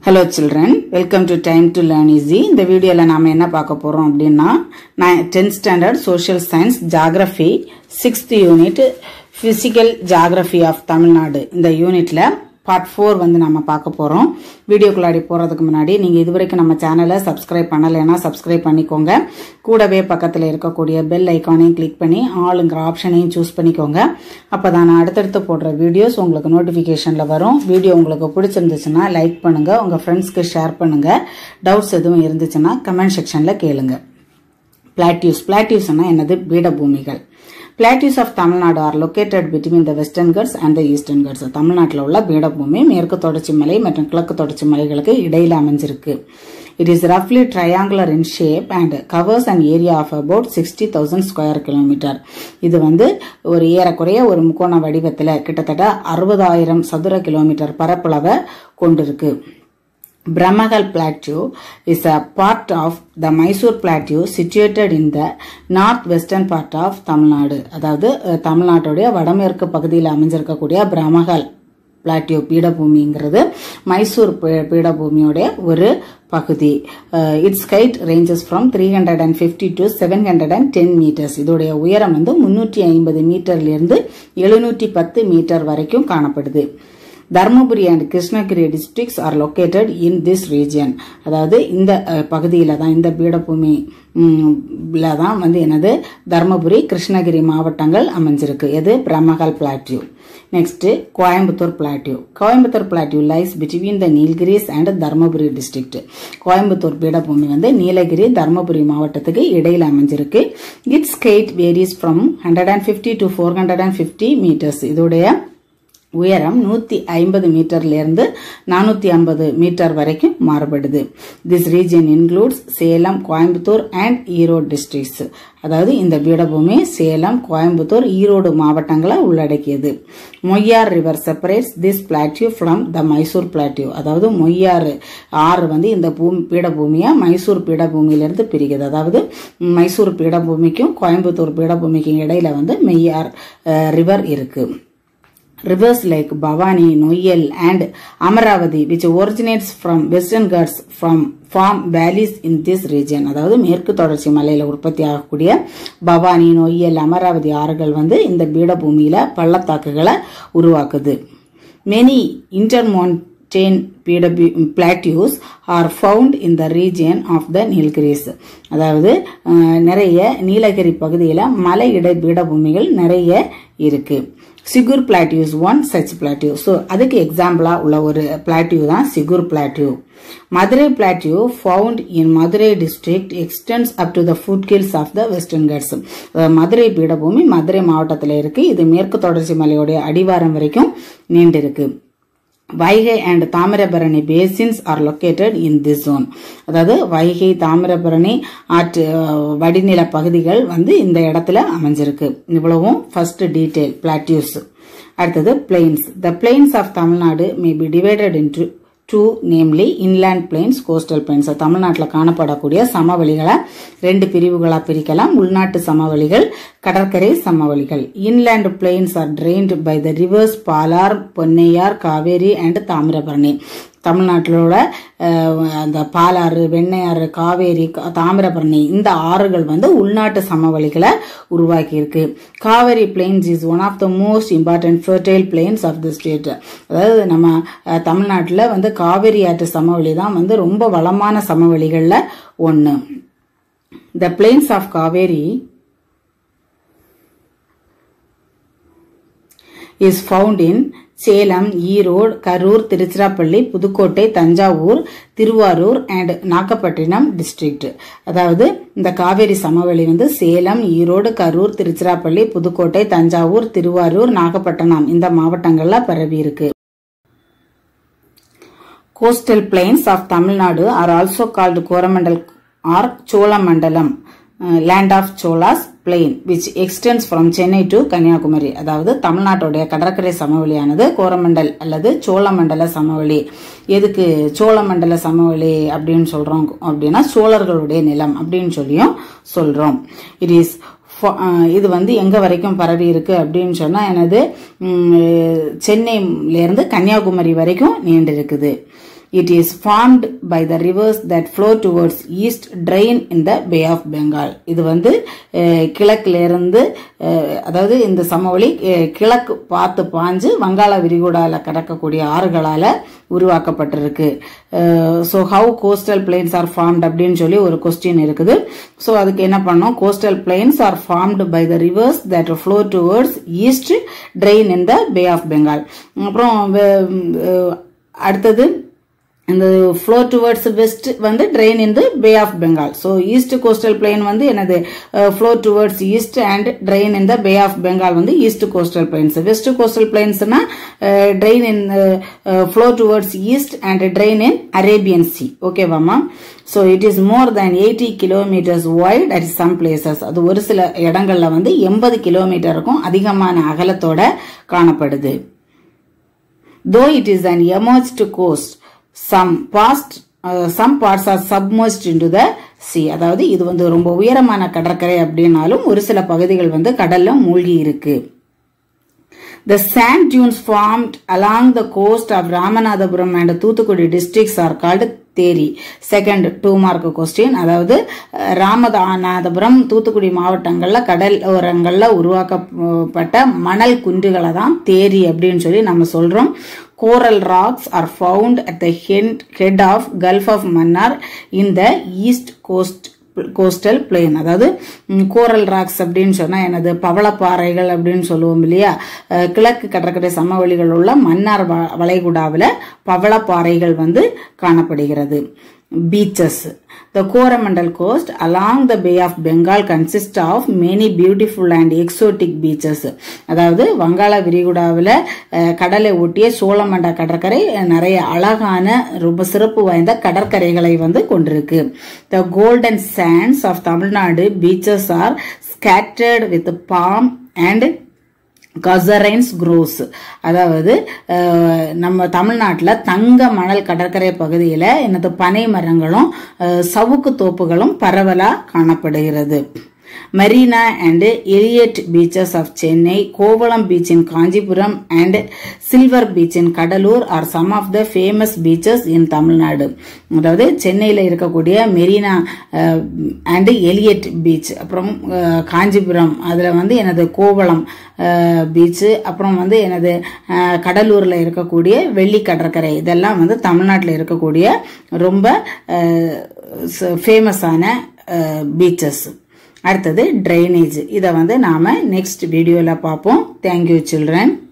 Hello children welcome to time to learn easy இந்த வீடியோவில் நாம் என்ன பார்க்க போகிறோம் அப்படின்னா நான் tenth standard social science geography sixth unit physical geography of Tamil Nadu இந்த யூனிட்ல பார்ட் ஃபோர் வந்து நம்ம பார்க்க போகிறோம் வீடியோக்குள்ளாடி போகிறதுக்கு முன்னாடி நீங்கள் இதுவரைக்கும் நம்ம சேனலை சப்ஸ்கிரைப் பண்ணலைன்னா சப்ஸ்கிரைப் பண்ணிக்கோங்க கூடவே பக்கத்தில் இருக்கக்கூடிய பெல் ஐக்கானையும் கிளிக் பண்ணி ஆளுங்கிற ஆப்ஷனையும் சூஸ் பண்ணிக்கோங்க அப்போ தான் நான் அடுத்தடுத்து போடுற வீடியோஸ் உங்களுக்கு நோட்டிஃபிகேஷனில் வரும் வீடியோ உங்களுக்கு பிடிச்சிருந்துச்சுன்னா லைக் பண்ணுங்கள் உங்கள் ஃப்ரெண்ட்ஸ்க்கு ஷேர் பண்ணுங்கள் டவுட்ஸ் எதுவும் இருந்துச்சுன்னா கமெண்ட் செக்ஷனில் கேளுங்க பிளாட்யூஸ் பிளாட்யூஸ்னா என்னது பீடபூமிகள் plateaus of Tamil Nadu are located between the western Ghats and the eastern Ghats தமிழ்நாட்டில் உள்ள பீடபூமி மேற்கு தொடர்ச்சி மலை மற்றும் கிழக்கு தொடர்ச்சி மலைகளுக்கு இடையில் அமைஞ்சிருக்கு இட் இஸ் ரஃப்லி triangular in shape and covers and area of about sixty thousand square kilometre இது வந்து ஒரு ஏறக்குறைய ஒரு முக்கோண வடிவத்தில் கிட்டத்தட்ட அறுபதாயிரம் சதுர கிலோமீட்டர் பரப்பளவை கொண்டிருக்கு Brahmagal Plateau is a part of the Mysore Plateau situated in the northwestern part of Tamil Nadu அதாவது அஹ், தமிழ்நாட்டுடைய வடமேற்கு பகுதியில் அமைஞ்சிருக்கக்கூடிய பிரம்மகால் பிளாட்டியோ பீடபூமிங்கிறது மைசூர் பீ- பீடபூமியோடைய ஒரு பகுதி its height ranges from three hundred and fifty to seven hundred and ten metres இதோடைய உயரம் வந்து முன்னூற்றி ஐம்பது மீட்டர்லேருந்து எழுநூற்றி பத்து மீட்டர் வரைக்கும் காணப்படுது Dharmapuri and Krishnagiri districts are located in this region அதாவது இந்த பகுதியில் தான் இந்த பீடபூமி ம், ல தான் வந்து என்னது தர்மபுரி கிருஷ்ணகிரி மாவட்டங்கள் அமைஞ்சிருக்கு எது Baramahal plateau next Coimbatore plateau Coimbatore plateau lies between the Nilgiris and Dharmapuri district Coimbatore பீடபூமி வந்து நீலகிரி தர்மபுரி மாவட்டத்துக்கு இடையில் அமைஞ்சிருக்கு இட்ஸ் ஸ்கேட் varies from hundred and fifty to four hundred and fifty metres இதோடைய உயரம் நூத்தி ஐம்பது மீட்டர்ல இருந்து நானூத்தி ஐம்பது மீட்டர் வரைக்கும் மாறுபடுது this region includes Salem Coimbatore and Erode districts அதாவது இந்த பீடபூமி சேலம் கோயம்புத்தூர் ஈரோடு மாவட்டங்களை உள்ளடக்கியது Moyar river separates this plateau from the Mysore plateau அதாவது மொய்யாறு ஆறு வந்து இந்த பூமி பீடபூமியை மைசூர் பீடபூமியிலிருந்து பிரிக்குது அதாவது மைசூர் பீடபூமிக்கும் கோயம்புத்தூர் பீடபூமிக்கும் இடையில வந்து மெய்யார் ரிவர் இருக்கு rivers like Bhavani, Noyal and Amaravati which originates from western Ghats from form valleys in this region அதாவது மேற்கு தொடர்ச்சி மலையில உற்பத்தி ஆகக்கூடிய பவானி நொய்யல் அமராவதி ஆறுகள் வந்து இந்த பீடபூமியில பள்ளத்தாக்குகளை உருவாக்குது மெனி intermontane பீடபு- plateaus are found in the region of the Nilgiris அதாவது அஹ், நிறைய நீலகிரி பகுதியில் மலை இடை பீடபூமிகள் நிறைய இருக்கு Sigur plateaus one such plateau so அதுக்கு எக்ஸாம்பிளா உள்ள ஒரு பிளாட்டியூ தான் Sigur plateau Madurai plateau found in Madurai district extends up to the foot hills of the western Ghats Madurai பீடபூமி மதுரை மாவட்டத்தில் இருக்கு இது மேற்கு தொடர்ச்சி மலையோடைய அடிவாரம் வரைக்கும் நீண்டிருக்கு Vaigai and Thamirabarani basins are located in this zone அதாவது வைகை தாமிரபரணி ஆற்று அஹ், வடிநில பகுதிகள் வந்து இந்த இடத்துல அமைஞ்சிருக்கு இவ்வளவும் ஃபர்ஸ்ட் டீடைல் பிளாட்யூஸ் அடுத்தது plains the plains of Tamil Nadu may be divided into two namely inland plains coastal plains தமிழ்நாட்டில் காணப்படக்கூடிய சமவெளிகளை ரெண்டு பிரிவுகளாக பிரிக்கலாம் உள்நாட்டு சமவெளிகள் கடற்கரை சமவெளிகள் inland plains are drained by the rivers Palar Ponnaiyar Kaveri and Thamirabarani தமிழ்நாட்டிலோட அஹ், அந்த பாலாறு வெண்ணையாறு காவேரி கா- தாமிரபரணி இந்த ஆறுகள் வந்து உள்நாட்டு சமவெளிகளை உருவாக்கி இருக்கு Kaveri plains is one of the most important fertile plains of the state அதாவது நம்ம அஹ், தமிழ்நாட்டில் வந்து காவேரி ஆற்று சமவெளி தான் வந்து ரொம்ப வளமான சமவெளிகளில் ஒன்று the plains of Kaveri is found in Salem Erode Karur Tiruchirappalli Pudukkottai Thanjavur Tiruvarur and Nagapattinam district அதாவது இந்த காவேரி சமவெளி வந்து சேலம் ஈரோடு கரூர் திருச்சிராப்பள்ளி புதுக்கோட்டை தஞ்சாவூர் திருவாரூர் நாகப்பட்டினம் இந்த மாவட்டங்கள்ல பரவி இருக்கு coastal plains of Tamil Nadu are also called Coromandel or Cholamandalam uh, land of Cholas plain which extends from Chennai to Kanyakumari அதாவது தமிழ்நாட்டுடைய கடற்கரை சமவெளியானது கோரமண்டல் அல்லது சோழமண்டல சமவெளி எதுக்கு சோழமண்டல சமவெளி அப்படின்னு சொல்றோம் அப்படின்னா சோழர்களுடைய நிலம் அப்படின்னு சொல்லியும் சொல்றோம் இட் இஸ் ஃப- அஹ் இது வந்து எங்க வரைக்கும் பரவி இருக்கு அப்படின்னு சொன்னா எனது ம், சென்னையில இருந்து கன்னியாகுமரி வரைக்கும் நீண்டு இருக்குது It is formed by the rivers that flow towards east drain in the Bay of Bengal. இது வந்து அஹ், கிழக்குல இருந்து அஹ், அதாவது இந்த சமவெளி அஹ், கிழக்கு பார்த்து பாஞ்சு வங்காள விரிகுடால கடக்கக்கூடிய ஆறுகளால உருவாக்கப்பட்டிருக்கு so how coastal plains are formed அப்படின்னு சொல்லி ஒரு கொஸ்டின் இருக்குது ஸோ அதுக்கு என்ன பண்ணோம் coastal plains are formed by the rivers that flow towards east drain in the bay of Bengal அப்புறம் வே- அஹ், அடுத்தது இந்த ஃப்ளோ டுவர்ட்ஸ் வெஸ்ட் வந்து drain in the bay of Bengal so east coastal plain வந்து எனது flow towards east and drain in the bay of Bengal வந்து east coastal plains west coastal பிளைன்ஸ்னா drain in flow towards east and drain in Arabian sea ஓகேவாமா so it is more than eighty kilometres wide at some places அது ஒரு சில இடங்கள்ல வந்து எண்பது கிலோமீட்டருக்கும் அதிகமான அகலத்தோட காணப்படுது though it is an emerged coast some past uh, some parts are submerged into the sea அதாவது இது வந்து ரொம்ப உயரமான கடற்கரை அப்படின்னாலும் ஒரு சில பகுதிகள் வந்து கடல்ல மூழ்கி இருக்கு The sand dunes formed along the coast of Ramanathapuram and Toothukudi districts are called teri second two mark question அதாவது அஹ், ராமநாதபுரம் தூத்துக்குடி மாவட்டங்கள்ல கடல் ஓரங்கள்ல உருவாக்கப்பட்ட மணல் குன்றுகளை தான் தேரி அப்படின்னு சொல்லி நம்ம சொல்றோம் coral rocks are found at the head of gulf of Mannar in the east coast coastal plain அதாவது கோரல் ராக்ஸ் அப்படின்னு சொன்னா எனது பவளப்பாறைகள் அப்படின்னு சொல்லுவோம் இல்லையா அஹ், கிழக்கு கடற்கரை சமவெளிகள் உள்ள மன்னார் வ- வளைகுடாவில் பவளப்பாறைகள் வந்து காணப்படுகிறது beaches the Coromandel coast along the bay of Bengal consist of many beautiful and exotic beaches அதாவது வங்காள விரிகுடாவில் கடலை ஒட்டிய சோழமண்ட கடற்கரை அஹ், நிறைய அழகான ரொம்ப சிறப்பு வாய்ந்த கடற்கரைகளை வந்து கொண்டிருக்கு the golden sands of Tamil Nadu beaches are scattered with palm and casuarinas groves அதாவது அஹ், நம்ம தமிழ்நாட்டில் தங்க மணல் கடற்கரை பகுதியில் எனது பனை மரங்களும் அஹ், சவுக்கு தோப்புகளும் பரவலாக காணப்படுகிறது Marina and Elliot beaches of Chennai Kovalam beach in Kanchipuram and silver beach in Cuddalore are some of the famous beaches in Tamil Nadu அதாவது சென்னையில் இருக்கக்கூடிய மெரினா அண்ட் எலியட் பீச் அப்புறம் அஹ், காஞ்சிபுரம் அதில் வந்து எனது கோவளம் பீச்சு அப்புறம் வந்து எனது அஹ், கடலூரில் இருக்கக்கூடிய வெள்ளி கடற்கரை இதெல்லாம் வந்து தமிழ்நாட்டில் இருக்கக்கூடிய ரொம்ப ஃபேமஸான பீச்சஸ் அடுத்தது ட்ரைனேஜ் இதை வந்து நாம நெக்ஸ்ட் வீடியோவில் பார்ப்போம் தேங்க்யூ சில்ட்ரன்